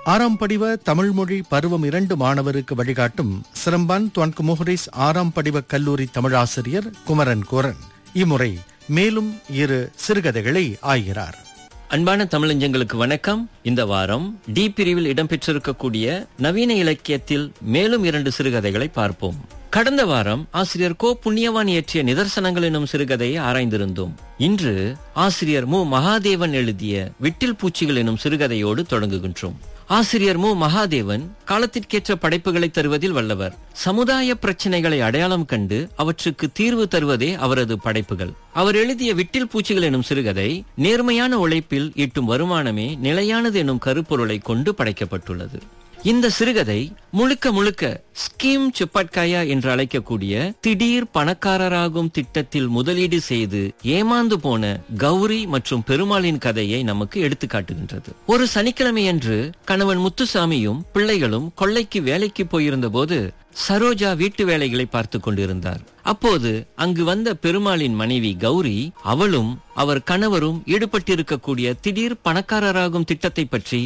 ஆறாம் படிவ தமிழ்மொழி பருவம் இரண்டு மாணவருக்கு வழிகாட்டும் சிரம்பான் துவான்கு முஹரிஸ் ஆறாம் படிவ கல்லூரி தமிழாசிரியர் குமரன் கோரன் இம்முறை மேலும் இரு சிறுகதைகளை ஆகிறார் அன்பான தமிழஞ்சங்களுக்கு வணக்கம் இந்த வாரம் டி பிரிவில் இடம்பெற்றிருக்கக்கூடிய நவீன இலக்கியத்தில் மேலும் இரண்டு சிறுகதைகளை பார்ப்போம் கடந்த வாரம் ஆசிரியர் கோ புண்ணியவான் இயற்றிய நிதர்சனங்கள் எனும் சிறுகதையை ஆராய்ந்திருந்தோம் இன்று ஆசிரியர் மு மகாதேவன் எழுதிய விட்டில் பூச்சிகள் எனும் சிறுகதையோடு தொடங்குகின்றோம் ஆசிரியர் மு மகாதேவன் காலத்திற்கேற்ற படைப்புகளை தருவதில் வல்லவர் சமுதாய பிரச்சனைகளை அடையாளம் கண்டு அவற்றுக்கு தீர்வு தருவதே அவரது படைப்புகள் அவர் எழுதிய விட்டில் பூச்சிகள் எனும் சிறுகதை நேர்மையான உழைப்பில் ஈட்டும் வருமானமே நிலையானது எனும் கருப்பொருளை கொண்டு படைக்கப்பட்டுள்ளது இந்த சிறுகதை முழுக்க முழுக்க ஸ்கீம் சுப்பட்காயா என்று அழைக்கக்கூடிய திடீர் பணக்காரராகும் திட்டத்தில் முதலீடு செய்து ஏமாந்து போன கௌரி மற்றும் பெருமாளின் கதையை நமக்கு எடுத்து காட்டுகின்றது ஒரு சனிக்கிழமையன்று கணவன் முத்துசாமியும் பிள்ளைகளும் கொள்ளைக்கு வேலைக்கு போயிருந்த போது சரோஜா வீட்டு வேலைகளை பார்த்து கொண்டிருந்தார் அப்போது அங்கு வந்த பெருமாளின் மனைவி கௌரி அவளும் அவர் கணவரும் ஈடுபட்டிருக்கக்கூடிய திடீர் பணக்காரராகும் திட்டத்தை பற்றி